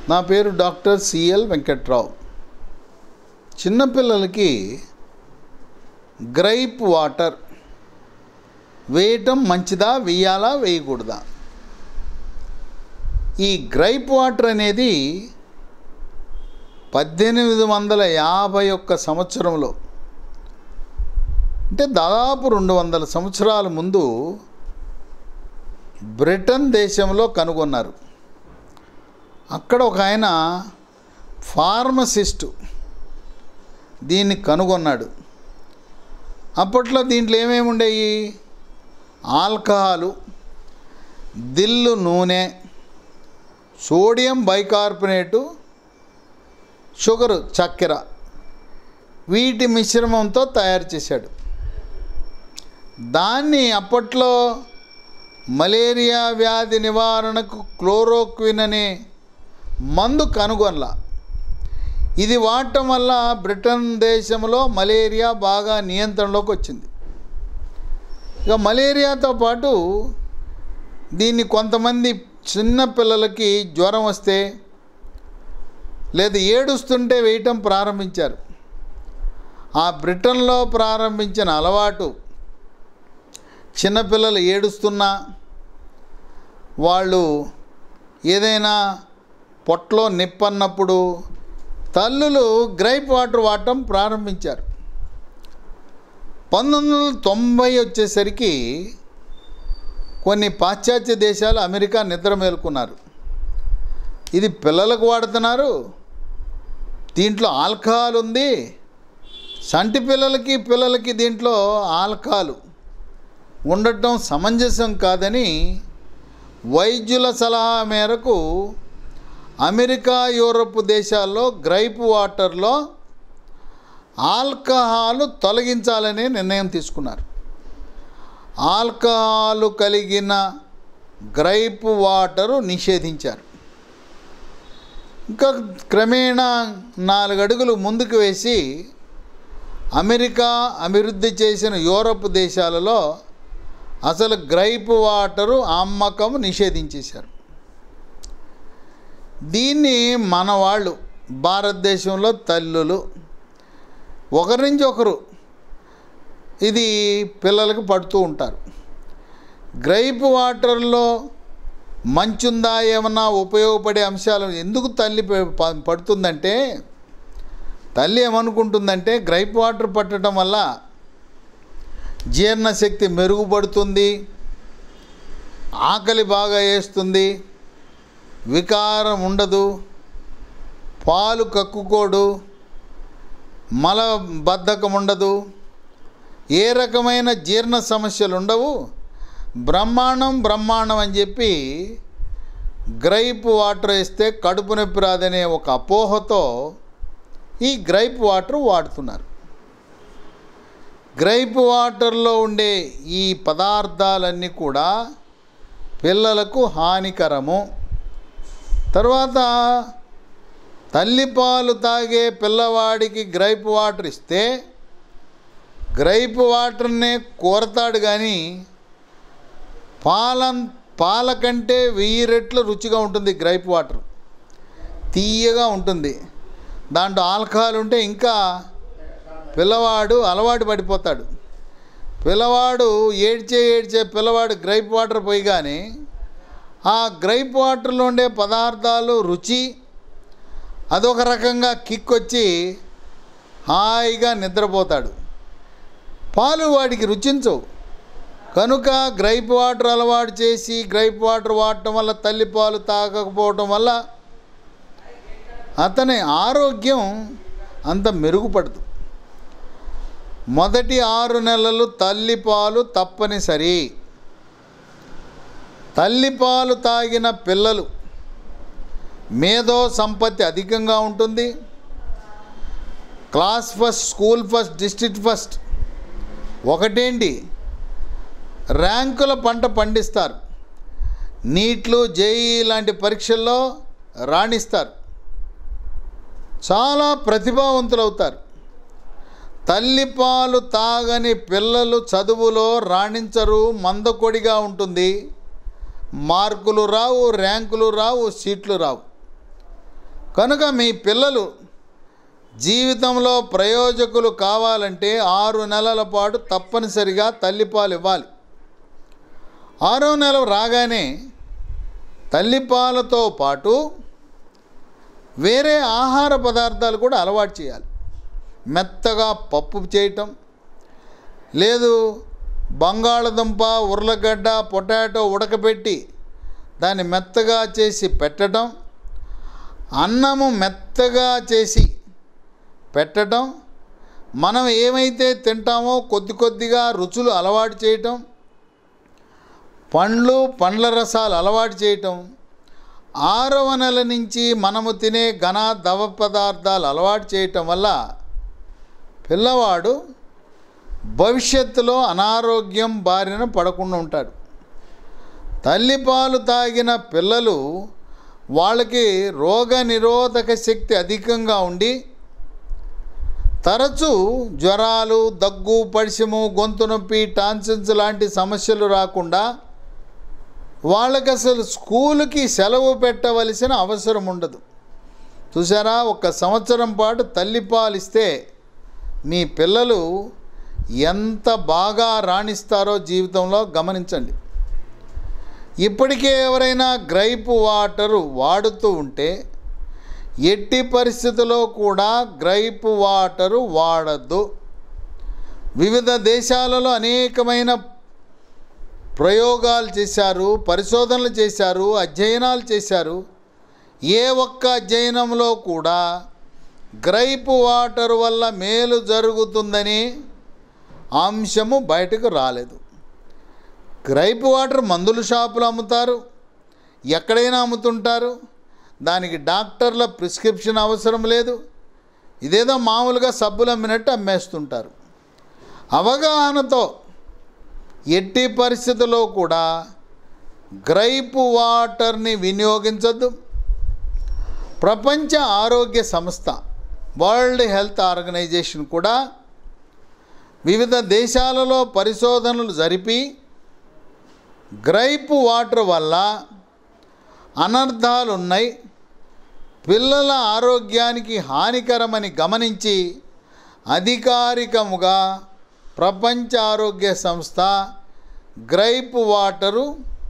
నా పేరు doctor CL Venkatrao చిన్నపిల్లలకి గ్రైప్ వాటర్ వేయటం మంచిదా వేయాలా వేయకూడదా ఈ గ్రైప్ వాటర్ అనేది పద్దెనిమిది వందల యాభై ఒక్క సంవత్సరంలో అంటే దాదాపు రెండు వందల సంవత్సరాల ముందు బ్రిటన్ దేశంలో కనుగొన్నారు అక్కడ ఒక ఆయన ఫార్మసిస్టు దీన్ని కనుగొన్నాడు అప్పట్లో దీంట్లో ఏమేమి ఉండేవి ఆల్కహాలు దిల్లు నూనె సోడియం బైకార్బోనేటు షుగరు చక్కెర వీటి మిశ్రమంతో తయారు చేశాడు దాన్ని అప్పట్లో మలేరియా వ్యాధి నివారణకు క్లోరోక్విన్ అనే మందు కనుగొనలా ఇది వాడటం వల్ల బ్రిటన్ దేశంలో మలేరియా బాగా నియంత్రణలోకి వచ్చింది ఇక మలేరియాతో పాటు దీన్ని కొంతమంది చిన్న పిల్లలకి జ్వరం వస్తే లేదా ఏడుస్తుంటే వేయటం ప్రారంభించారు ఆ బ్రిటన్లో ప్రారంభించిన అలవాటు చిన్నపిల్లలు ఏడుస్తున్నా వాళ్ళు ఏదైనా పొట్టలో నిప్పన్నప్పుడు తల్లులు గ్రైప్ వాటర్ వాడటం ప్రారంభించారు పంతొమ్మిది వందల తొంభై వచ్చేసరికి కొన్ని పాశ్చాత్య దేశాలు అమెరికా నిద్ర మేలుకున్నారు ఇది పిల్లలకు వాడుతున్నారు దీంట్లో ఆల్కహాల్ ఉంది సంటి పిల్లలకి పిల్లలకి దీంట్లో ఆల్కహాల్ ఉండటం సమంజసం కాదని వైద్యుల సలహా మేరకు అమెరికా యూరప్ దేశాల్లో గ్రైప్ వాటర్లో ఆల్కహాల్ తొలగించాలనే నిర్ణయం తీసుకున్నారు ఆల్కహాల్ కలిగిన గ్రైప్ వాటరు నిషేధించారు ఇంకా క్రమేణా నాలుగు అడుగులు ముందుకు వేసి అమెరికా అభివృద్ధి చేసిన యూరప్ దేశాలలో అసలు గ్రైప్ వాటరు అమ్మకం నిషేధించేశారు దీన్ని మన వాళ్ళు భారతదేశంలో తల్లులు ఒకరి నుంచి ఒకరు ఇది పిల్లలకు పడుతూ ఉంటారు గ్రైప్ వాటర్లో మంచుందా ఏమన్నా ఉపయోగపడే అంశాలు ఎందుకు తల్లి ప- పడుతుందంటే తల్లి ఏమనుకుంటుందంటే గ్రైప్ వాటర్ పట్టడం వల్ల జీర్ణశక్తి మెరుగుపడుతుంది ఆకలి బాగా వేస్తుంది వికారం ఉండదు పాలు కక్కుకోడు మల బద్ధకం ఉండదు ఏ రకమైన జీర్ణ సమస్యలు ఉండవు బ్రహ్మాండం బ్రహ్మాండం అని చెప్పి గ్రైప్ వాటర్ వేస్తే కడుపు నొప్పి రాదనే ఒక అపోహతో ఈ గ్రైప్ వాటర్ వాడుతున్నారు గ్రైప్ వాటర్లో ఉండే ఈ పదార్థాలన్నీ కూడా పిల్లలకు హానికరము తర్వాత తల్లిపాలు తాగే పిల్లవాడికి గ్రైప్ వాటర్ ఇస్తే గ్రైప్ వాటర్నే కోరతాడు కానీ పాల పాల కంటే వెయ్యి రెట్లు రుచిగా ఉంటుంది గ్రైప్ వాటర్ తీయగా ఉంటుంది దాంట్లో ఆల్కహాల్ ఉంటే ఇంకా పిల్లవాడు అలవాటు పడిపోతాడు పిల్లవాడు ఏడ్చే ఏడ్చే పిల్లవాడు గ్రైప్ వాటర్ పోయిగానే ఆ గ్రైప్ వాటర్లో ఉండే పదార్థాలు రుచి అదొక రకంగా కిక్ వచ్చి హాయిగా నిద్రపోతాడు పాలు వాడికి రుచించవు కనుక గ్రైప్ వాటర్ అలవాటు చేసి గ్రైప్ వాటర్ వాడటం వల్ల తల్లి పాలు తాగకపోవటం వల్ల అతని ఆరోగ్యం అంత మెరుగుపడదు మొదటి ఆరు నెలలు తల్లిపాలు తప్పనిసరి తల్లిపాలు తాగిన పిల్లలు మేధో సంపత్తి అధికంగా ఉంటుంది class first school first district first ఒకటేంటి ర్యాంకుల పంట పండిస్తారు నీట్లు జేఈ లాంటి పరీక్షల్లో రాణిస్తారు చాలా ప్రతిభావంతులు అవుతారు తల్లిపాలు తాగని పిల్లలు చదువులో రాణించరు మందకొడిగా ఉంటుంది మార్కులు రావు ర్యాంకులు రావు సీట్లు రావు కనుక మీ పిల్లలు జీవితంలో ప్రయోజకులు కావాలంటే ఆరు నెలల పాటు తప్పనిసరిగా తల్లిపాలు ఇవ్వాలి ఆరో నెల రాగానే తల్లిపాలతో పాటు వేరే ఆహార పదార్థాలు కూడా అలవాటు చేయాలి మెత్తగా పప్పు చేయటం లేదు బంగాళదుంప ఉర్లగడ్డ పొటాటో ఉడకబెట్టి దాన్ని మెత్తగా చేసి పెట్టడం అన్నము మెత్తగా చేసి పెట్టడం మనం ఏమైతే తింటామో కొద్ది కొద్దిగా రుచులు అలవాటు చేయటం పండ్లు పండ్ల రసాలు అలవాటు చేయటం ఆరవ నెల నుంచి మనము తినే ఘన దవ పదార్థాలు అలవాటు చేయటం వల్ల పిల్లవాడు భవిష్యత్తులో అనారోగ్యం బారిన పడకుండా ఉంటాడు తల్లిపాలు తాగిన పిల్లలు వాళ్ళకి రోగ నిరోధక శక్తి అధికంగా ఉండి తరచూ జ్వరాలు దగ్గు పడిశము గొంతు నొప్పి టాన్సిన్స్ లాంటి సమస్యలు రాకుండా వాళ్ళకి అసలు స్కూలుకి సెలవు పెట్టవలసిన అవసరం ఉండదు చూసారా ఒక సంవత్సరం పాటు తల్లిపాలు ఇస్తే మీ పిల్లలు ఎంత బాగా రాణిస్తారో జీవితంలో గమనించండి ఇప్పటికే ఎవరైనా గ్రైప్ వాటరు వాడుతూ ఉంటే ఎట్టి పరిస్థితుల్లో కూడా గ్రైప్ వాటరు వాడద్దు వివిధ దేశాలలో అనేకమైన ప్రయోగాలు చేశారు పరిశోధనలు చేశారు అధ్యయనాలు చేశారు ఏ ఒక్క అధ్యయనంలో కూడా గ్రైప్ వాటర్ వల్ల మేలు జరుగుతుందని అంశము బయటకు రాలేదు గ్రైప్ వాటర్ మందుల షాపులు అమ్ముతారు ఎక్కడైనా అమ్ముతుంటారు దానికి డాక్టర్ల ప్రిస్క్రిప్షన్ అవసరం లేదు ఇదేదో మామూలుగా సబ్బులు అమ్మినట్టు అమ్మేస్తుంటారు అవగాహనతో ఎట్టి పరిస్థితుల్లో కూడా గ్రైప్ వాటర్ని వినియోగించద్దు ప్రపంచ ఆరోగ్య సంస్థ వరల్డ్ హెల్త్ ఆర్గనైజేషన్ కూడా వివిధ దేశాలలో పరిశోధనలు జరిపి గ్రైప్ వాటర్ వల్ల అనర్థాలు ఉన్నాయి పిల్లల ఆరోగ్యానికి హానికరమని గమనించి అధికారికముగా ప్రపంచ ఆరోగ్య సంస్థ గ్రైప్ వాటరు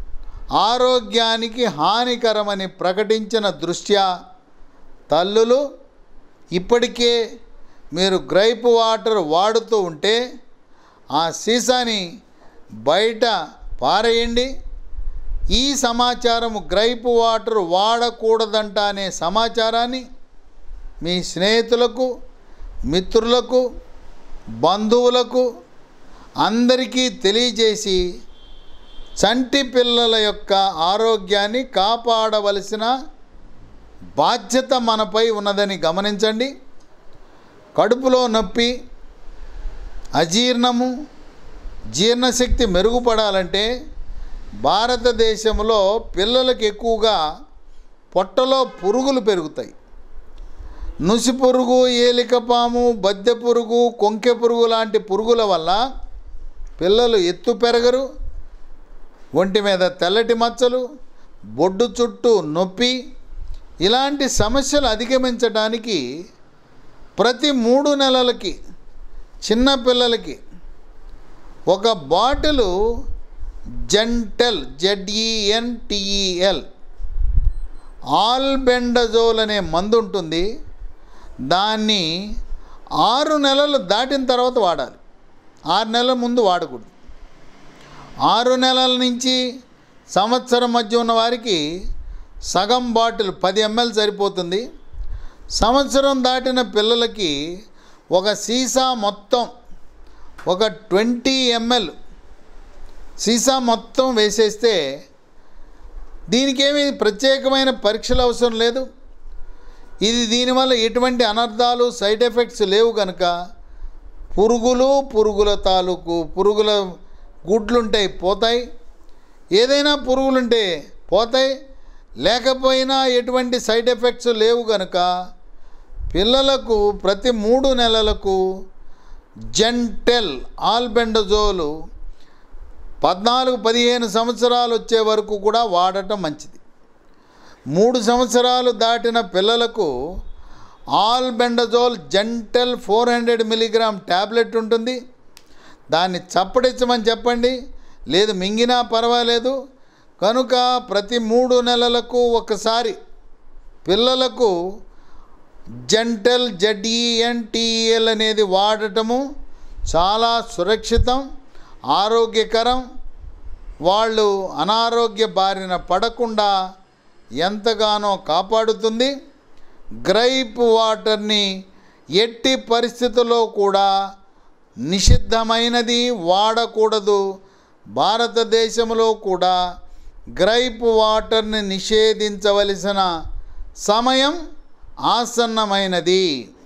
ఆరోగ్యానికి హానికరమని ప్రకటించిన దృష్ట్యా తల్లులు ఇప్పటికే మీరు గ్రైప్ వాటర్ వాడుతూ ఉంటే ఆ సీసాని బయట పారేయండి ఈ సమాచారము గ్రైప్ వాటర్ వాడకూడదంట అనే సమాచారాన్ని మీ స్నేహితులకు మిత్రులకు బంధువులకు అందరికీ తెలియజేసి చంటి పిల్లల యొక్క ఆరోగ్యాన్ని కాపాడవలసిన బాధ్యత మనపై ఉన్నదని గమనించండి కడుపులో నొప్పి అజీర్ణము జీర్ణశక్తి మెరుగుపడాలంటే భారతదేశంలో పిల్లలకు ఎక్కువగా పొట్టలో పురుగులు పెరుగుతాయి నుసి పురుగు ఏలికపాము బద్దె పురుగు కొంకె పురుగు లాంటి పురుగుల వల్ల పిల్లలు ఎత్తు పెరగరు ఒంటి మీద తెల్లటి మచ్చలు బొడ్డు చుట్టూ నొప్పి ఇలాంటి సమస్యలు అధిగమించడానికి ప్రతి మూడు నెలలకి చిన్న పిల్లలకి ఒక బాటిలు జెంటెల్ జెడ్ఈఎన్టీఈఎల్ ఆల్బెండజోల్ అనే మందు ఉంటుంది దాన్ని ఆరు నెలలు దాటిన తర్వాత వాడాలి ఆరు నెలల ముందు వాడకూడదు ఆరు నెలల నుంచి సంవత్సరం మధ్య ఉన్న వారికి సగం బాటిల్ పది ఎంఎల్ సరిపోతుంది సంవత్సరం దాటిన పిల్లలకి ఒక సీసా మొత్తం ఒక ట్వంటీ ఎంఎల్ సీసా మొత్తం వేసేస్తే దీనికేమీ ప్రత్యేకమైన పరీక్షలు అవసరం లేదు ఇది దీనివల్ల ఎటువంటి అనర్థాలు సైడ్ ఎఫెక్ట్స్ లేవు కనుక పురుగులు పురుగుల తాలూకు పురుగుల గుడ్లుంటాయి పోతాయి ఏదైనా పురుగులుంటే పోతాయి లేకపోయినా ఎటువంటి సైడ్ ఎఫెక్ట్స్ లేవు కనుక పిల్లలకు ప్రతి మూడు నెలలకు జెంటెల్ ఆల్బెండజోలు పద్నాలుగు పదిహేను సంవత్సరాలు వచ్చే వరకు కూడా వాడటం మంచిది మూడు సంవత్సరాలు దాటిన పిల్లలకు albendazole Zentel four hundred milligram tablet ఉంటుంది దాన్ని చప్పడించమని చెప్పండి లేదు మింగినా పర్వాలేదు కనుక ప్రతి మూడు నెలలకు ఒకసారి పిల్లలకు జెంటల్ జడ్ఈఎన్టీఎల్ అనేది వాడటము చాలా సురక్షితం ఆరోగ్యకరం వాళ్ళు అనారోగ్య బారిన పడకుండా ఎంతగానో కాపాడుతుంది గ్రైప్ వాటర్ని ఎట్టి పరిస్థితుల్లో కూడా నిషిద్ధమైనది వాడకూడదు భారతదేశంలో కూడా గ్రైప్ వాటర్ని నిషేధించవలసిన సమయం ఆసన్నమైనది